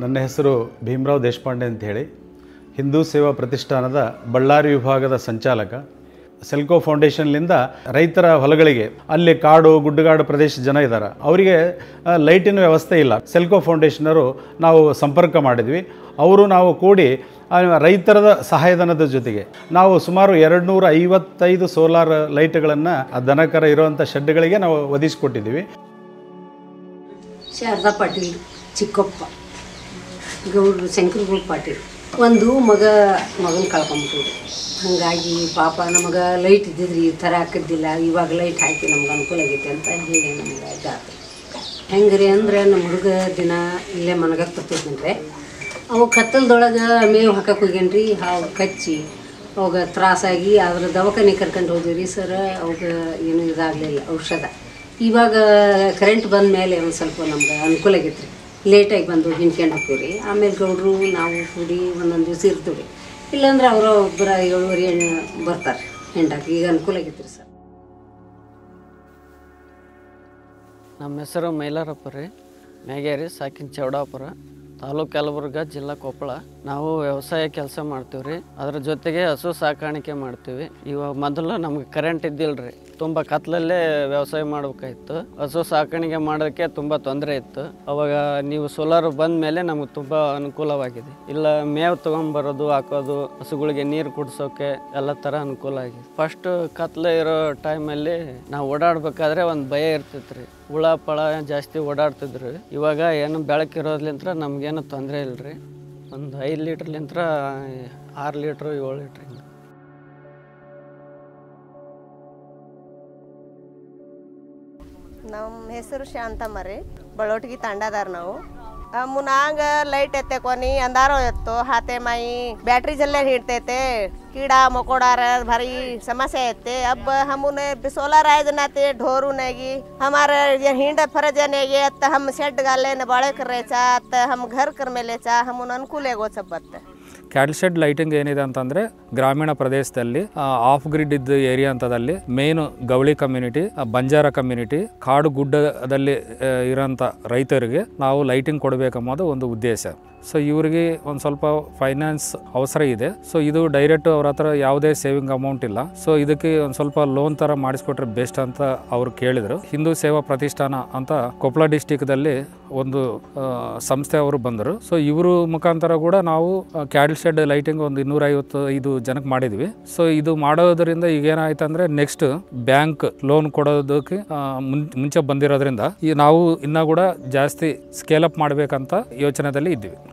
ನನ್ನ ಹೆಸರು ಭೀಮರಾವ್ ದೇಶಪಾಂಡೆ ಅಂತ ಹೇಳಿ ಹಿಂದೂ ಸೇವಾ ಪ್ರತಿಷ್ಠಾನದ ಬಳ್ಳಾರಿ ವಿಭಾಗದ ಸಂಚಾಲಕ ಸೆಲ್ಕೋ ಫೌಂಡೇಶನ್ಲಿಂದ ರೈತರ ಹೊಲಗಳಿಗೆ ಅಲ್ಲಿ ಕಾಡು ಗುಡ್ಡಗಾಡು ಪ್ರದೇಶ ಜನ ಇದ್ದಾರೆ ಅವರಿಗೆ ಆ, ಲೈಟಿನ ವ್ಯವಸ್ಥೆ ಇಲ್ಲ ಸೆಲ್ಕೋ ಫೌಂಡೇಶನರು ನಾವು ಸಂಪರ್ಕ ಮಾಡಿದ್ವಿ ಅವರು ನಾವು ಕೂಡಿ ಆ, ರೈತರದ ಸಹಾಯಧನದ ಜೊತೆಗೆ ನಾವು ಸುಮಾರು ಎರಡು ನೂರ ಐವತ್ತೈದು ಸೋಲಾರ್ ಲೈಟ್ಗಳನ್ನು ದನಕರ ಇರುವಂಥ ಶೆಡ್ಗಳಿಗೆ ನಾವು ಒದಗಿಸ್ಕೊಟ್ಟಿದ್ದೀವಿ ಶಾರದಾ ಪಾಟೀಲ್ ಚಿಕ್ಕಪ್ಪ ಗೌಡ್ರು ಶಂಕರಗೌಡ ಪಾಟೀಲ್ ಒಂದು ಮಗ ಮಗನ ಕಳ್ಕೊಂಬಿಟ್ಟು ಹಾಗಾಗಿ ಪಾಪ ನಮಗೆ ಲೈಟ್ ಇದ್ದಿದ್ರಿ ಈ ಥರ ಹಾಕಿದ್ದಿಲ್ಲ ಇವಾಗ ಲೈಟ್ ಹಾಕಿ ನಮ್ಗೆ ಅನುಕೂಲ ಆಗೈತೆ ಅಂತ ಹೇಳಿ ನಮ್ಗೆ ಇದಾತು ಹೆಂಗೆ ರೀ ಅಂದ್ರೆ ನಮ್ಮ ಹುಡುಗ ದಿನ ಇಲ್ಲೇ ಮನಗತ್ತಿರ್ತೈತಂದ್ರೆ ಅವು ಕತ್ತಲ್ದೊಳಗೆ ಮೇವು ಹಾಕಕ್ಕೆ ಹೋಗ್ಯಾನ್ರಿ ಹಾವು ಕಚ್ಚಿ ಅವಾಗ ತ್ರಾಸಾಗಿ ಅದ್ರ ದವಾಖಾನೆ ಕರ್ಕೊಂಡು ಹೋದ್ವಿ ಸರ್ ಅವಾಗ ಏನೂ ಇದಾಗಲಿಲ್ಲ ಔಷಧ ಇವಾಗ ಕರೆಂಟ್ ಬಂದ ಮೇಲೆ ಒಂದು ಸ್ವಲ್ಪ ನಮ್ಗೆ ಅನುಕೂಲ ಆಗೈತೆ ರೀ ಲೇಟಾಗಿ ಬಂದು ಹಿಂಡ್ಕೊಂಡು ಹೋಗ್ತೀವಿ ರೀ ಆಮೇಲೆ ಗೌಡ್ರು ನಾವು ಕೂಡಿ ಒಂದೊಂದು ದಿವಸ ಇರ್ತೀವಿ ರೀ ಇಲ್ಲಾಂದ್ರೆ ಅವರು ಒಬ್ಬರ ಏಳುವರೆ ಎಣ್ಣೆ ಬರ್ತಾರೆ ಹೆಂಡಾಕಿ ಈಗ ಅನುಕೂಲ ಆಗೈತೆ ರೀ ಸರ್ ನಮ್ಮ ಹೆಸರು ಮೈಲಾರಪ್ಪ ರೀ ಮ್ಯಾಗೇರಿ ಸಾಕಿನ ಚೌಡಾಪುರ ತಾಲೂಕು ಯಲಬುರ್ಗ ಜಿಲ್ಲಾ ಕೊಪ್ಪಳ ನಾವು ವ್ಯವಸಾಯ ಕೆಲಸ ಮಾಡ್ತೀವಿ ರೀ ಅದ್ರ ಜೊತೆಗೆ ಹಸು ಸಾಕಾಣಿಕೆ ಮಾಡ್ತೀವಿ ಇವಾಗ ಮೊದಲು ನಮ್ಗೆ ಕರೆಂಟ್ ಇದ್ದಿಲ್ಲ ರೀ ತುಂಬ ಕತ್ಲಲ್ಲೇ ವ್ಯವಸಾಯ ಮಾಡ್ಬೇಕಾಯ್ತು ಹಸು ಸಾಕಾಣಿಕೆ ಮಾಡೋದಕ್ಕೆ ತುಂಬ ತೊಂದರೆ ಇತ್ತು ಅವಾಗ ನೀವು ಸೋಲಾರ್ ಬಂದ ಮೇಲೆ ನಮ್ಗೆ ತುಂಬ ಅನುಕೂಲವಾಗಿದೆ ಇಲ್ಲ ಮೇವು ತೊಗೊಂಬರೋದು ಹಾಕೋದು ಹಸುಗಳಿಗೆ ನೀರು ಕುಡ್ಸೋಕೆ ಎಲ್ಲ ಥರ ಅನುಕೂಲ ಆಗಿದೆ ಫಸ್ಟ್ ಕತ್ಲೆ ಇರೋ ಟೈಮಲ್ಲಿ ನಾವು ಓಡಾಡ್ಬೇಕಾದ್ರೆ ಒಂದು ಭಯ ಇರ್ತೈತೆ ರೀ ಹುಳ ಪಳ ಜಾಸ್ತಿ ಓಡಾಡ್ತಿದ್ರು ಇವಾಗ ಏನು ಬೆಳಕಿರೋದ್ಲಿಂತ್ರ ನಮಗೇನು ತೊಂದರೆ ಇಲ್ಲ ರೀ ಒಂದು ಐದು ಲೀಟ್ರ್ಲಿಂತ್ರ ಆರು ಲೀಟ್ರು ಏಳು ಲೀಟ್ರ್ ಹಿಂಗೆ ನಮ್ಮ ಹೆಸರು ಶಾಂತಮ್ಮ ರೀ ಬಳೋಟ್ಗಿ ತಾಂಡಾದಾರ ನಾವು ಮುನಾಂಗ ಲೈಟ್ ಎತ್ತೆ ಕೊನಿ ಅಂದಾರೋ ಎತ್ತು हाथे माई बैटरी जलने हिड़ते कीड़ा मकोड़ा भारी समस्या येते अब हम उन्हें सोलर आए जनाते ढोरू नेगी हमारे ये हिंड फरज नेगे त हम सेट गाले न बाळे कर रहे चा त हम घर कर मेले चा हम उन अनुकूल एगो सबत ಕ್ಯಾಟಲ್ ಶೆಡ್ ಲೈಟಿಂಗ್ ಏನಿದೆ ಅಂತಂದರೆ ಗ್ರಾಮೀಣ ಪ್ರದೇಶದಲ್ಲಿ ಆಫ್ ಗ್ರಿಡ್ ಇದ್ದ ಏರಿಯಾ ಅಂತದಲ್ಲಿ main Gavali community Banjara community ಕಾಡು ಗುಡ್ಡದಲ್ಲಿ ಆ, ಇರೋಂಥ ರೈತರಿಗೆ ನಾವು ಲೈಟಿಂಗ್ ಕೊಡಬೇಕೆಂಬುದು ಒಂದು ಉದ್ದೇಶ ಸೊ ಇವರಿಗೆ ಒಂದು ಸ್ವಲ್ಪ ಫೈನಾನ್ಸ್ ಅವಸರ ಇದೆ ಸೊ ಇದು ಡೈರೆಕ್ಟ್ ಅವ್ರ ಹತ್ರ ಯಾವುದೇ ಸೇವಿಂಗ್ ಅಮೌಂಟ್ ಇಲ್ಲ ಸೊ ಇದಕ್ಕೆ ಒಂದು ಸ್ವಲ್ಪ ಲೋನ್ ಥರ ಮಾಡಿಸ್ಕೊಟ್ರೆ ಬೆಸ್ಟ್ ಅಂತ ಅವ್ರು ಕೇಳಿದರು ಹಿಂದೂ ಸೇವಾ ಪ್ರತಿಷ್ಠಾನ ಅಂತ ಕೊಪ್ಪಳ ಡಿಸ್ಟಿಕ್ದಲ್ಲಿ ಒಂದು ಆ, ಸಂಸ್ಥೆ ಅವರು ಬಂದರು ಸೊ ಇವರು ಮುಖಾಂತರ ಕೂಡ ನಾವು ಕ್ಯಾಡಲ್ ಶೆಡ್ ಲೈಟಿಂಗ್ ಒಂದು ಇನ್ನೂರೈವತ್ತು ಐದು ಜನಕ್ಕೆ ಮಾಡಿದ್ವಿ ಸೊ ಇದು ಮಾಡೋದ್ರಿಂದ ಈಗ ಏನಾಯ್ತು ಅಂದರೆ ನೆಕ್ಸ್ಟ್ ಬ್ಯಾಂಕ್ ಲೋನ್ ಕೊಡೋದಕ್ಕೆ ಆ, ಮುನ್- ಮುಂಚೆ ಬಂದಿರೋದ್ರಿಂದ ಈ ನಾವು ಇನ್ನೂ ಕೂಡ ಜಾಸ್ತಿ ಸ್ಕೇಲ್ ಅಪ್ ಮಾಡಬೇಕಂತ ಯೋಚನೆದಲ್ಲಿ ಇದ್ದೀವಿ